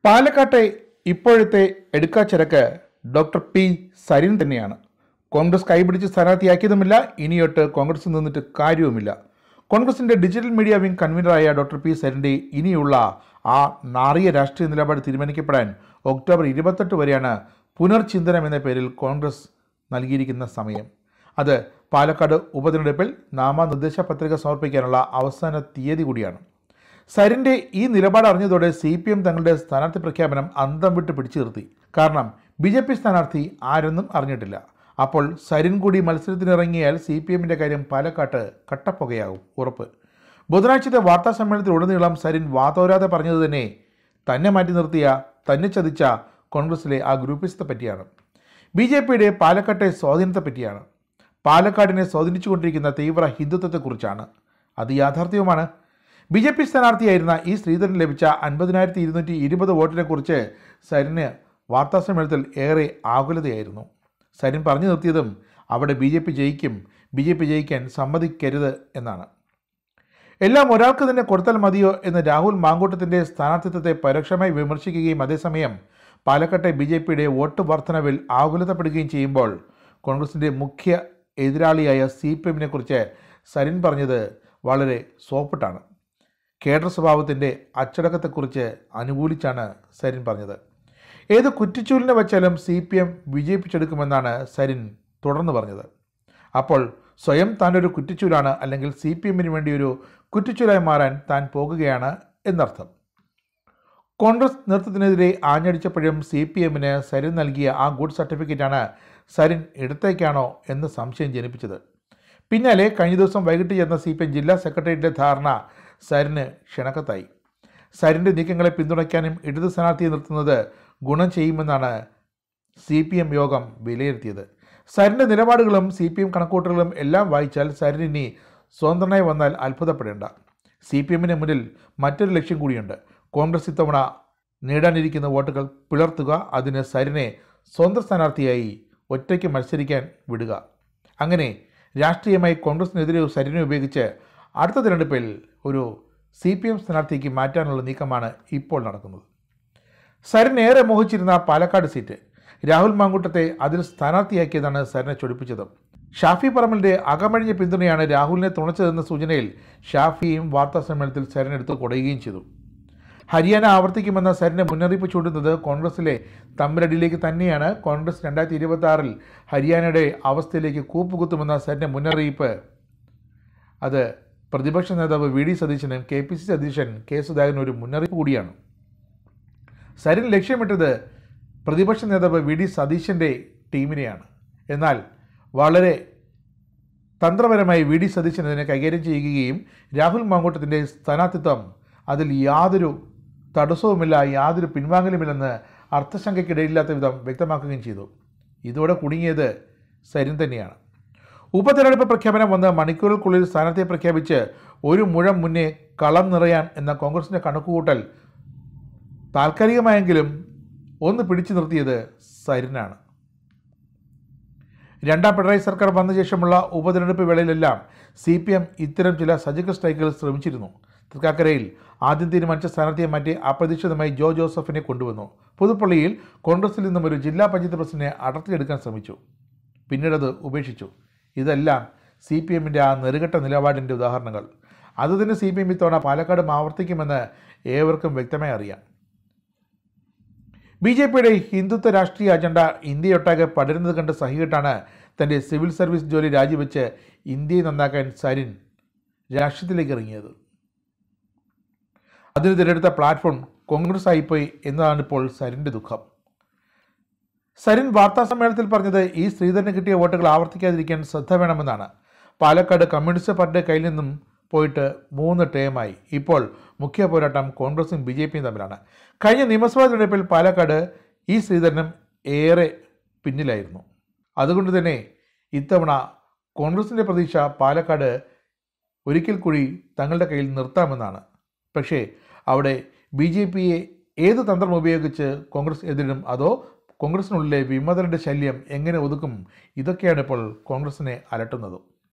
പാലക്കാട്ടെ ഇപ്പോഴത്തെ എടുക്കാച്ചിരക്ക് doctor P Sarin തന്നെയാണ് കോൺഗ്രസ് കൈപിടിച്ച് സ്ഥാനാർത്ഥിയാക്കിയതുമില്ല ഇനിയൊട്ട് കോൺഗ്രസിൽ നിന്നിട്ട് കാര്യവുമില്ല കോൺഗ്രസിന്റെ ഡിജിറ്റൽ മീഡിയ വിംഗ് കൺവീനറായ ഡോക്ടർ പി സരിൻ്റെ ഇനിയുള്ള ആ നാറിയ രാഷ്ട്രീയ നിലപാട് തീരുമാനിക്കപ്പെടാൻ ഒക്ടോബർ ഇരുപത്തെട്ട് വരെയാണ് പുനർചിന്തനം എന്ന പേരിൽ കോൺഗ്രസ് നൽകിയിരിക്കുന്ന സമയം അത് പാലക്കാട് ഉപതെരഞ്ഞെടുപ്പിൽ നാമനിർദ്ദേശ പത്രിക സമർപ്പിക്കാനുള്ള അവസാന തീയതി കൂടിയാണ് സരിൻ്റെ ഈ നിലപാട് അറിഞ്ഞതോടെ സി പി എം തങ്ങളുടെ സ്ഥാനാർത്ഥി പ്രഖ്യാപനം അന്തം വിട്ട് പിടിച്ചു നിർത്തി കാരണം ബി ജെ പി സ്ഥാനാർത്ഥി ആരെന്നും അറിഞ്ഞിട്ടില്ല അപ്പോൾ സരിൻ കൂടി മത്സരത്തിനിറങ്ങിയാൽ സി പി എമ്മിൻ്റെ കാര്യം പാലക്കാട്ട് കട്ടപ്പുകയാകും ഉറപ്പ് ബുധനാഴ്ചത്തെ വാർത്താ സമ്മേളനത്തിലുടനീളം സരിൻ വാതോരാതെ പറഞ്ഞത് തന്നെ തന്നെ മാറ്റി നിർത്തിയ തന്നെ ചതിച്ച കോൺഗ്രസിലെ ആ ഗ്രൂപ്പിസത്തെ പറ്റിയാണ് ബി ജെ പിയുടെ പാലക്കാട്ടെ സ്വാധീനത്തെ പറ്റിയാണ് പാലക്കാടിനെ സ്വാധീനിച്ചുകൊണ്ടിരിക്കുന്ന തീവ്ര ഹിന്ദുത്വത്തെക്കുറിച്ചാണ് അത് യാഥാർത്ഥ്യവുമാണ് ബി ജെ പി സ്ഥാനാർത്ഥിയായിരുന്ന ഈ ശ്രീധരൻ ലഭിച്ച അൻപതിനായിരത്തി ഇരുന്നൂറ്റി ഇരുപത് വോട്ടിനെക്കുറിച്ച് സരിന് വാർത്താസമ്മേളനത്തിൽ ഏറെ ആകുലതയായിരുന്നു സരിൻ പറഞ്ഞു നിർത്തിയതും അവിടെ ബി ജെ പി ജയിക്കും ബി ജെ പി ജയിക്കാൻ സമ്മതിക്കരുത് എന്നാണ് എല്ലാം ഒരാൾക്ക് തന്നെ കൊടുത്താൽ മതിയോ എന്ന് രാഹുൽ മാങ്കൂട്ടത്തിൻ്റെ സ്ഥാനാർത്ഥിത്വത്തെ പരോക്ഷമായി വിമർശിക്കുകയും അതേസമയം പാലക്കാട്ടെ ബി ജെ പിയുടെ വോട്ട് വർധനവിൽ ആകുലതപ്പെടുകയും ചെയ്യുമ്പോൾ കോൺഗ്രസിൻ്റെ മുഖ്യ എതിരാളിയായ സി പി എമ്മിനെ കുറിച്ച് സരിൻ പറഞ്ഞത് വളരെ സോപ്പിട്ടാണ് കേഡർ സ്വഭാവത്തിൻ്റെ അച്ചടക്കത്തെക്കുറിച്ച് അനുകൂലിച്ചാണ് സരിൻ പറഞ്ഞത് ഏത് കുറ്റിച്ചൂലിനെ വച്ചാലും സി പി എം വിജയിപ്പിച്ചെടുക്കുമെന്നാണ് സരിൻ തുടർന്ന് പറഞ്ഞത് അപ്പോൾ സ്വയം താനൊരു കുറ്റിച്ചൂലാണ് അല്ലെങ്കിൽ സി പി എമ്മിന് വേണ്ടി ഒരു കുറ്റിച്ചൂലായി മാറാൻ താൻ പോകുകയാണ് എന്നർത്ഥം കോൺഗ്രസ് നേതൃത്വത്തിനെതിരെ ആഞ്ഞടിച്ചപ്പോഴും സി പി എമ്മിന് സരിൻ നൽകിയ ആ ഗുഡ് സർട്ടിഫിക്കറ്റാണ് സരിൻ ഇടത്തേക്കാണോ എന്ന് സംശയം ജനിപ്പിച്ചത് പിന്നാലെ കഴിഞ്ഞ ദിവസം വൈകിട്ട് ചേർന്ന സി പി എം ജില്ലാ സെക്രട്ടേറിയറ്റിൻ്റെ ധാരണ സരിന് ക്ഷണക്കത്തായി സരിൻ്റെ നീക്കങ്ങളെ പിന്തുണയ്ക്കാനും ഇടത് സ്ഥാനാർത്ഥിയെ നിർത്തുന്നത് ഗുണം ചെയ്യുമെന്നാണ് സി പി എം യോഗം വിലയിരുത്തിയത് സരിൻ്റെ നിലപാടുകളും സി പി എം കണക്കൂട്ടലുകളും എല്ലാം വായിച്ചാൽ സരിൻ ഇനി സ്വതന്ത്രനായി വന്നാൽ അത്ഭുതപ്പെടേണ്ട സി പി എമ്മിന് മുന്നിൽ മറ്റൊരു ലക്ഷ്യം കൂടിയുണ്ട് കോൺഗ്രസ് ഇത്തവണ നേടാനിരിക്കുന്ന വോട്ടുകൾ പിളർത്തുക അതിന് സരിനെ സ്വന്തം സ്ഥാനാർത്ഥിയായി ഒറ്റയ്ക്ക് മത്സരിക്കാൻ വിടുക അങ്ങനെ രാഷ്ട്രീയമായി കോൺഗ്രസിനെതിരെ സരിനെ ഉപയോഗിച്ച് അടുത്ത തിരഞ്ഞെടുപ്പിൽ ഒരു സി പി എം സ്ഥാനാർത്ഥിക്ക് മാറ്റാനുള്ള നീക്കമാണ് ഇപ്പോൾ നടക്കുന്നത് സരൻ ഏറെ മോഹിച്ചിരുന്ന പാലക്കാട് സീറ്റ് രാഹുൽ മാങ്കൂട്ടത്തെ അതിൽ സ്ഥാനാർത്ഥിയാക്കിയതാണ് സരനെ ചൊടിപ്പിച്ചത് ഷാഫി പറമ്പലിന്റെ അകമഴിഞ്ഞ പിന്തുണയാണ് രാഹുലിനെ തുണച്ചതെന്ന സൂചനയിൽ ഷാഫിയും വാർത്താ സമ്മേളനത്തിൽ സരൻ എടുത്ത് കൊടയുകയും ചെയ്തു ഹരിയാന ആവർത്തിക്കുമെന്ന സരിന് മുന്നറിയിപ്പ് ചൂണ്ടുന്നത് കോൺഗ്രസിലെ തമ്മിലടിയിലേക്ക് തന്നെയാണ് കോൺഗ്രസ് രണ്ടായിരത്തി ഇരുപത്തി ആറിൽ ഹരിയാനയുടെ അവസ്ഥയിലേക്ക് കൂപ്പുകുത്തുമെന്ന സരിൻ്റെ മുന്നറിയിപ്പ് അത് പ്രതിപക്ഷ നേതാവ് വി ഡി സതീശനും കെ പി സി സി അധ്യക്ഷൻ കെ സുധാകരനും ഒരു മുന്നറിയിപ്പ് കൂടിയാണ് സരിൻ ലക്ഷ്യമിട്ടത് പ്രതിപക്ഷ നേതാവ് വി ഡി സതീശൻ്റെ ടീമിനെയാണ് എന്നാൽ വളരെ തന്ത്രപരമായി വി ഡി സതീശൻ ഇതിനെ കൈകാര്യം ചെയ്യുകയും രാഹുൽ മാങ്കൂട്ടത്തിൻ്റെ സ്ഥാനാർത്ഥിത്വം അതിൽ യാതൊരു തടസ്സവുമില്ല യാതൊരു പിൻവാങ്ങലുമില്ലെന്ന് അർത്ഥശങ്കയ്ക്കിടയില്ലാത്ത വിധം വ്യക്തമാക്കുകയും ചെയ്തു ഇതോടെ കുടുങ്ങിയത് സരിൻ തന്നെയാണ് ഉപതെരഞ്ഞെടുപ്പ് പ്രഖ്യാപനം വന്ന് മണിക്കൂറുകൾക്കുള്ളിൽ സ്ഥാനാർത്ഥിയെ പ്രഖ്യാപിച്ച് ഒരു മുഴം മുന്നേ കളം നിറയാൻ എന്ന കോൺഗ്രസിൻ്റെ കണക്കുകൂട്ടൽ താൽക്കാലികമായെങ്കിലും ഒന്ന് പിടിച്ചു നിർത്തിയത് സരിനാണ് രണ്ടാം പിണറായി സർക്കാർ വന്ന ശേഷമുള്ള ഉപതെരഞ്ഞെടുപ്പ് വേളയിലെല്ലാം സി പി എം ഇത്തരം ചില സർജിക്കൽ സ്ട്രൈക്കുകൾ ശ്രമിച്ചിരുന്നു തൃക്കാക്കരയിൽ ആദ്യം തീരുമാനിച്ച സ്ഥാനാർത്ഥിയെ മാറ്റി അപ്രതീക്ഷിതമായി ജോ ജോസഫിനെ കൊണ്ടുവന്നു പുതുപ്പള്ളിയിൽ കോൺഗ്രസിൽ നിന്നും ഒരു ജില്ലാ പഞ്ചായത്ത് പ്രസിഡന്റിനെ അടർത്തിയെടുക്കാൻ ശ്രമിച്ചു പിന്നീടത് ഉപേക്ഷിച്ചു ഇതെല്ലാം സി പി എമ്മിൻ്റെ ആ നെറുകെട്ട നിലപാടിൻ്റെ ഉദാഹരണങ്ങൾ അതുതന്നെ സി പി എം ഇത്തവണ പാലക്കാടും ആവർത്തിക്കുമെന്ന് ഏവർക്കും വ്യക്തമായി അറിയാം ബി ജെ പിയുടെ ഹിന്ദുത്വ രാഷ്ട്രീയ അജണ്ട ഇന്ത്യയൊട്ടാകെ പടരുന്നത് കണ്ട് സഹികെട്ടാണ് തൻ്റെ സിവിൽ സർവീസ് ജോലി രാജിവെച്ച് ഇന്ത്യയെ നന്നാക്കാൻ സരിൻ രാഷ്ട്രീയത്തിലേക്ക് ഇറങ്ങിയത് അതിന് തിരഞ്ഞെടുത്ത പ്ലാറ്റ്ഫോം കോൺഗ്രസ് ആയിപ്പോയി എന്നതാണ് ഇപ്പോൾ സരിൻ്റെ ദുഃഖം സരിൻ വാർത്താ സമ്മേളനത്തിൽ പറഞ്ഞത് ഈ ശ്രീധരന് കിട്ടിയ വോട്ടുകൾ ആവർത്തിക്കാതിരിക്കാൻ ശ്രദ്ധ വേണമെന്നാണ് പാലക്കാട് കമ്മ്യൂണിസ്റ്റ് പാർട്ടിയുടെ കയ്യിൽ നിന്നും പോയിട്ട് മൂന്ന് ടേമായി ഇപ്പോൾ മുഖ്യ പോരാട്ടം കോൺഗ്രസും ബി ജെ പിയും തമ്മിലാണ് കഴിഞ്ഞ നിയമസഭാ തെരഞ്ഞെടുപ്പിൽ പാലക്കാട് ഈ ശ്രീധരനും ഏറെ പിന്നിലായിരുന്നു അതുകൊണ്ട് തന്നെ ഇത്തവണ കോൺഗ്രസിൻ്റെ പ്രതീക്ഷ പാലക്കാട് ഒരിക്കൽ കൂടി തങ്ങളുടെ കയ്യിൽ നിർത്താമെന്നാണ് പക്ഷേ അവിടെ ബി ജെ പിയെ ഏത് തന്ത്രം ഉപയോഗിച്ച് കോൺഗ്രസ് എതിരിടും അതോ കോൺഗ്രസിനുള്ളിലെ വിമതരുടെ ശല്യം എങ്ങനെ ഒതുക്കും ഇതൊക്കെയാണ് ഇപ്പോൾ കോൺഗ്രസിനെ അലട്ടുന്നത്